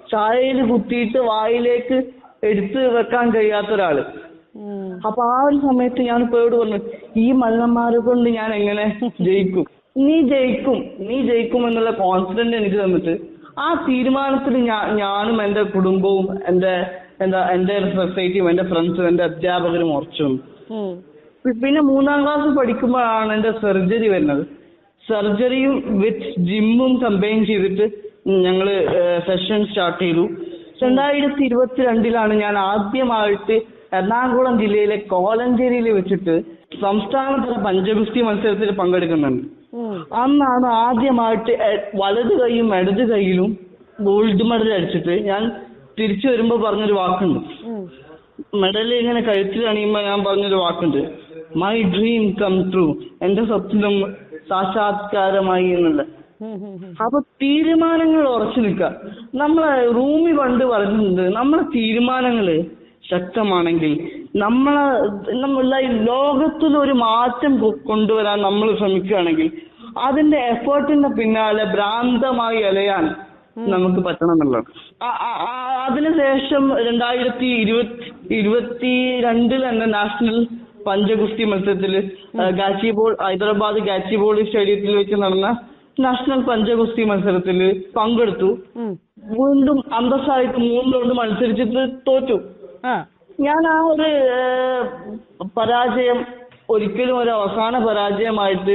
ചായയിൽ കുത്തിയിട്ട് വായിലേക്ക് എടുത്ത് വെക്കാൻ കഴിയാത്ത ഒരാള് ഉം. അപ്പൊ ആ ഒരു സമയത്ത് ഞാൻ ഇപ്പോഴോട് പറഞ്ഞു ഈ മല്ലന്മാരെ കൊണ്ട് ഞാൻ എങ്ങനെ ജയിക്കും നീ ജയിക്കും നീ ജയിക്കും എന്നുള്ള കോൺഫിഡന്റ് എനിക്ക് തന്നിട്ട് ആ തീരുമാനത്തിൽ ഞാൻ ഞാനും എന്റെ കുടുംബവും എന്റെ എന്താ എന്റെ സൊസൈറ്റിയും എന്റെ ഫ്രണ്ട്സും എന്റെ അധ്യാപകരും ഉറച്ചു നിന്നു. ഉം. പി- പിന്നെ മൂന്നാം ക്ലാസ് പഠിക്കുമ്പോഴാണ് എന്റെ സർജറി വരുന്നത് സർജറിയും വിത്ത് ജിമ്മും കമ്പൈൻ ചെയ്തിട്ട് ഞങ്ങള് സെഷൻ സ്റ്റാർട്ട് ചെയ്തു രണ്ടായിരത്തി ഇരുപത്തിരണ്ടിലാണ് ഞാൻ ആദ്യമായിട്ട് എറണാകുളം ജില്ലയിലെ കോലഞ്ചേരിയിൽ വെച്ചിട്ട് സംസ്ഥാനതല പഞ്ചഗുസ്തി മത്സരത്തിൽ പങ്കെടുക്കുന്നുണ്ട് ഉം. അന്നാണ് ആദ്യമായിട്ട് എ- വലത് കൈയും ഇടത് കൈയിലും ഗോൾഡ് മെഡൽ അടിച്ചിട്ട് ഞാൻ തിരിച്ചു വരുമ്പോ പറഞ്ഞൊരു വാക്കുണ്ട് ഉം. മെഡൽ ഇങ്ങനെ കഴുത്തിൽ അണിയുമ്പോ ഞാൻ പറഞ്ഞൊരു വാക്കുണ്ട് മൈ ഡ്രീം കം ട്രൂ എന്റെ സ്വപ്നം സാക്ഷാത്കാരമായി എന്നുള്ള ഉം. ഉം. ഉം. അപ്പൊ തീരുമാനങ്ങൾ ഉറച്ചു നിൽക്കുക നമ്മളെ റൂമി പണ്ട് പറഞ്ഞിട്ടുണ്ട് നമ്മളെ തീരുമാനങ്ങള് ശക്തമാണെങ്കിൽ നമ്മളെ നമ്മളെ ഈ ലോകത്തിൽ ഒരു മാറ്റം കൊ- കൊണ്ടുവരാൻ നമ്മൾ ശ്രമിക്കുകയാണെങ്കിൽ അതിന്റെ എഫേർട്ടിന്റെ പിന്നാലെ ഭ്രാന്തമായി അലയാൻ നമുക്ക് പറ്റണം എന്നുള്ളത് ആ- ആ- ആ- അതിനുശേഷം രണ്ടായിരത്തി ഇരുപത്തി ഇരുപത്തി രണ്ടിൽ തന്നെ നാഷണൽ പഞ്ചഗുസ്തി മത്സരത്തിൽ ഗാച്ചിബോൾ ഹൈദരാബാദ് ഗാച്ചിബോൾ സ്റ്റേഡിയത്തിൽ വെച്ച് നടന്ന നാഷണൽ പഞ്ചഗുസ്തി മത്സരത്തിൽ പങ്കെടുത്തു ഉം. വീണ്ടും അന്തസ്സായിട്ട് മൂന്ന് റൗണ്ട് മത്സരിച്ചിട്ട് തോറ്റു ആ. ഞാൻ ആ ഒരു ഏഹ്, പരാജയം ഒരിക്കലും ഒരു അവസാന പരാജയമായിട്ട്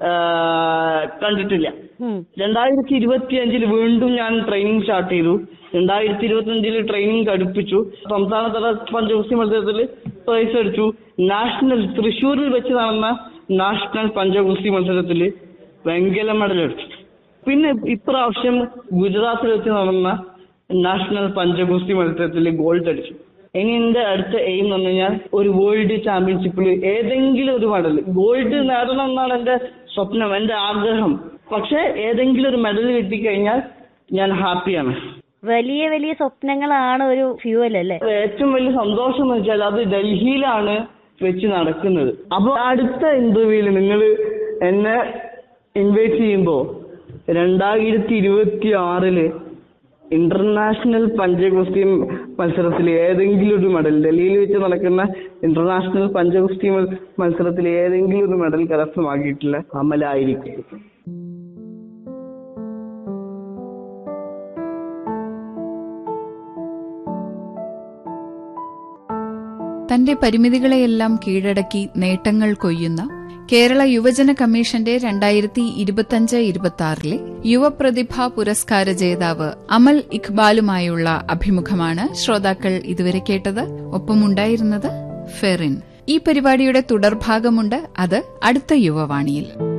ഏഹ്, കണ്ടിട്ടില്ല ഉം. രണ്ടായിരത്തി ഇരുപത്തി അഞ്ചിൽ വീണ്ടും ഞാൻ ട്രെയിനിങ് സ്റ്റാർട്ട് ചെയ്തു രണ്ടായിരത്തി ഇരുപത്തി അഞ്ചിൽ ട്രെയിനിങ് കടുപ്പിച്ചു സംസ്ഥാനതല പഞ്ചഗുസ്തി മത്സരത്തിൽ പ്രൈസ് അടിച്ചു നാഷണൽ തൃശ്ശൂരിൽ വെച്ച് നടന്ന നാഷണൽ പഞ്ചഗുസ്തി മത്സരത്തിൽ വെങ്കല മെഡൽ അടിച്ചു പിന്നെ ഇപ്രാവശ്യം ഗുജറാത്തിൽ വെച്ച് നടന്ന നാഷണൽ പഞ്ചഗുസ്തി മത്സരത്തിൽ ഗോൾഡ് അടിച്ചു ഇനി എന്റെ അടുത്ത എയിം എന്ന് പറഞ്ഞു കഴിഞ്ഞാൽ ഒരു വേൾഡ് ചാമ്പ്യൻഷിപ്പിൽ ഏതെങ്കിലും ഒരു മെഡൽ ഗോൾഡ് നേടണം എന്നാണ് എന്റെ സ്വപ്നം എന്റെ ആഗ്രഹം പക്ഷെ ഏതെങ്കിലും ഒരു മെഡൽ കിട്ടിക്കഴിഞ്ഞാൽ ഞാൻ ഹാപ്പിയാണ് വലിയ വലിയ സ്വപ്നങ്ങളാണ് ഒരു ഫ്യൂവൽ അല്ലേ ഏറ്റവും വലിയ സന്തോഷം എന്ന് വെച്ചാൽ അത് ഡൽഹിയിലാണ് വെച്ച് നടക്കുന്നത് അപ്പൊ അടുത്ത ഇന്റർവ്യൂവിൽ നിങ്ങൾ എന്നെ ഇൻവൈറ്റ് ചെയ്യുമ്പോ രണ്ടായിരത്തി ഇരുപത്തി ആറില് ഇന്റർനാഷണൽ പഞ്ചഗുസ്തി മത്സരത്തിൽ ഏതെങ്കിലും ഒരു മെഡൽ ഡൽഹിയിൽ വെച്ച് നടക്കുന്ന ഇന്റർനാഷണൽ പഞ്ചഗുസ്തി മൽ- മത്സരത്തിൽ ഏതെങ്കിലും ഒരു മെഡൽ കരസ്ഥമാക്കിയിട്ടുള്ള അമലായിരിക്കും തന്റെ പരിമിതികളെയെല്ലാം കീഴടക്കി നേട്ടങ്ങൾ കൊയ്യുന്ന കേരള യുവജന കമ്മീഷന്റെ രണ്ടായിരത്തി ഇരുപത്തിയഞ്ച് ഇരുപത്തി ആറിലെ യുവപ്രതിഭാ പുരസ്കാര ജേതാവ് അമൽ ഇഖ്ബാലുമായുള്ള അഭിമുഖമാണ് ശ്രോതാക്കൾ ഇതുവരെ കേട്ടത് ഒപ്പമുണ്ടായിരുന്നത് ഫെറിൻ ഈ പരിപാടിയുടെ തുടർഭാഗമുണ്ട് അത് അടുത്ത യുവവാണിയിൽ